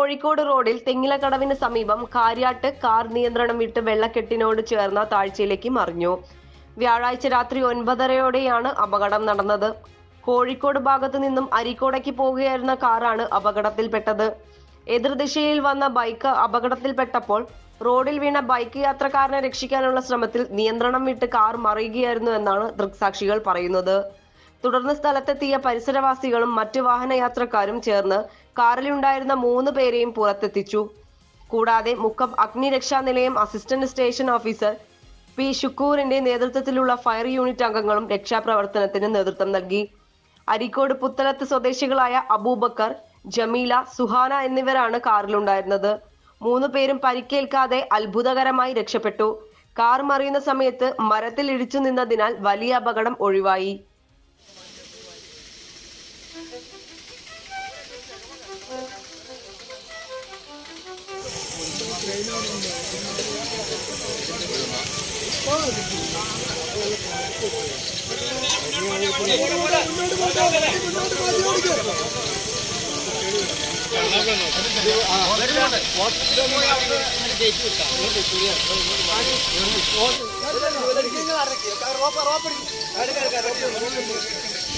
കോഴിക്കോട് റോഡിൽ തെങ്ങിലക്കടവിന് സമീപം കാര്യാട്ട് കാർ നിയന്ത്രണം വിട്ട് വെള്ളക്കെട്ടിനോട് ചേർന്ന താഴ്ചയിലേക്ക് മറിഞ്ഞു വ്യാഴാഴ്ച രാത്രി ഒൻപതരയോടെയാണ് അപകടം നടന്നത് കോഴിക്കോട് ഭാഗത്തു നിന്നും അരീക്കോടേക്ക് പോവുകയായിരുന്ന കാറാണ് അപകടത്തിൽപ്പെട്ടത് എതിർദിശയിൽ വന്ന ബൈക്ക് അപകടത്തിൽപ്പെട്ടപ്പോൾ റോഡിൽ വീണ ബൈക്ക് യാത്രക്കാരനെ രക്ഷിക്കാനുള്ള ശ്രമത്തിൽ നിയന്ത്രണം വിട്ട് കാർ മറിയുകയായിരുന്നു എന്നാണ് ദൃക്സാക്ഷികൾ പറയുന്നത് തുടർന്ന് സ്ഥലത്തെത്തിയ പരിസരവാസികളും മറ്റു വാഹന യാത്രക്കാരും ചേർന്ന് കാറിലുണ്ടായിരുന്ന മൂന്ന് പേരെയും പുറത്തെത്തിച്ചു കൂടാതെ മുക്കം അഗ്നിരക്ഷാ നിലയം അസിസ്റ്റന്റ് സ്റ്റേഷൻ ഓഫീസർ പി ഷുക്കൂറിന്റെ നേതൃത്വത്തിലുള്ള ഫയർ യൂണിറ്റ് അംഗങ്ങളും രക്ഷാപ്രവർത്തനത്തിന് നേതൃത്വം നൽകി അരീക്കോട് പുത്തലത്ത് സ്വദേശികളായ അബൂബക്കർ ജമീല സുഹാന എന്നിവരാണ് കാറിലുണ്ടായിരുന്നത് മൂന്ന് പേരും പരിക്കേൽക്കാതെ അത്ഭുതകരമായി രക്ഷപ്പെട്ടു കാർ മറിയുന്ന സമയത്ത് മരത്തിൽ ഇടിച്ചു നിന്നതിനാൽ വലിയ അപകടം ഒഴിവായി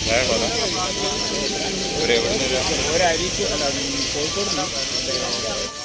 ഒരു എവിടെ നിന്ന് ഒരരിക്ക് അല്ല കോഴിക്കോട്